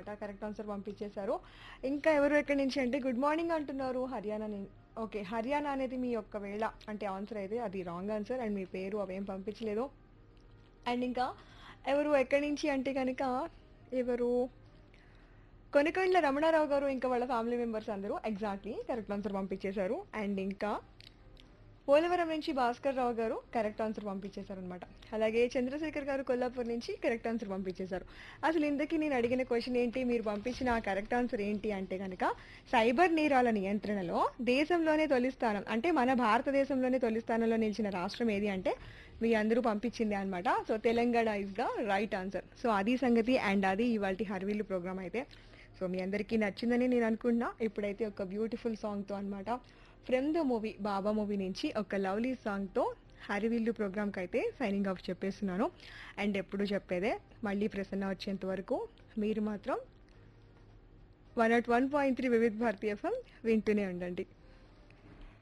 అనమాట correct answer పంపించేశారు ఇంకా ఎవరు ఎక్కడి నుంచి అంటే గుడ్ మార్నింగ్ అంటున్నారు హర్యానా ని- ఓకే హర్యానా అనేది మీ యొక్క వేళ అంటే ఆన్సర్ అయితే అది రాంగ్ ఆన్సర్ అండ్ మీ పేరు అవేం పంపించలేదు అండ్ ఇంకా ఎవరు ఎక్కడి నుంచి అంటే కనుక ఎవరు కొనికొండల రమణారావు గారు ఇంకా వాళ్ళ ఫ్యామిలీ మెంబర్స్ అందరూ ఎగ్జాక్ట్లీ కరెక్ట్ ఆన్సర్ పంపించేశారు అండ్ ఇంకా పోలవరం నుంచి భాస్కర్ రావు గారు కరెక్ట్ ఆన్సర్ పంపించేశారు అనమాట అలాగే చంద్రశేఖర్ గారు కొల్లాపూర్ నుంచి కరెక్ట్ ఆన్సర్ పంపించేశారు అసలు ఇంతకీ నేను అడిగిన క్వశ్చన్ ఏంటి మీరు పంపించిన ఆ కరెక్ట్ ఆన్సర్ ఏంటి అంటే కనుక సైబర్ నేరాల నియంత్రణలో దేశంలోనే తొలి స్థానం అంటే మన భారతదేశంలోనే తొలి స్థానంలో నిలిచిన రాష్ట్రం ఏది అంటే మీ అందరూ పంపించింది అనమాట so Telangana is the right answer so అది సంగతి అండ్ అది ఇవాళ హర్వీలు ప్రోగ్రామ్ అయితే సో మీ అందరికీ నచ్చిందని నేను అనుకున్నా ఇప్పుడైతే ఒక బ్యూటిఫుల్ సాంగ్తో అనమాట from the movie Baba movie నుంచి ఒక లవ్లీ సాంగ్తో హరివిల్లు ప్రోగ్రామ్కి అయితే సైనింగ్ ఆఫ్ చెప్పేస్తున్నాను అండ్ ఎప్పుడు చెప్పేదే మళ్ళీ ప్రసన్న వచ్చేంత వరకు మీరు మాత్రం one naught one point three Vividh Bharati FM వింటూనే ఉండండి